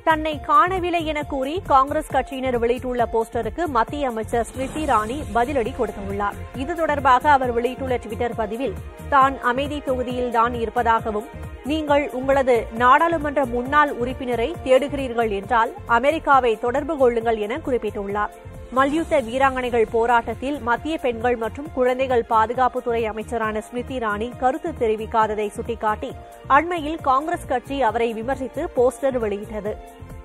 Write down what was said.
தன்னை காணவில்லை என கூறி காங்கிரஸ் கட்சியினர் வெளியிட்டுள்ள போஸ்டருக்கு மத்திய அமைச்சர் ஸ்மிருதி இரானி பதிலடி கொடுத்துள்ளார் இது தொடர்பாக அவர் வெளியிட்டுள்ள டுவிட்டர் பதிவில் தான் அமைதி தொகுதியில்தான் இருப்பதாகவும் நீங்கள் உங்களது நாடாளுமன்ற முன்னாள் உறுப்பினரை தேடுகிறீர்கள் என்றால் அமெரிக்காவை தொடர்பு கொள்ளுங்கள் என குறிப்பிட்டுள்ளார் மல்யுத்த வீராங்கனைகள் போராட்டத்தில் மத்திய பெண்கள் மற்றும் குழந்தைகள் பாதுகாப்புத்துறை அமைச்சரான ஸ்மிருதி இரானி கருத்து தெரிவிக்காததை சுட்டிக்காட்டி அண்மையில் காங்கிரஸ் கட்சி அவரை விமர்சித்து போஸ்டர் வெளியிட்டது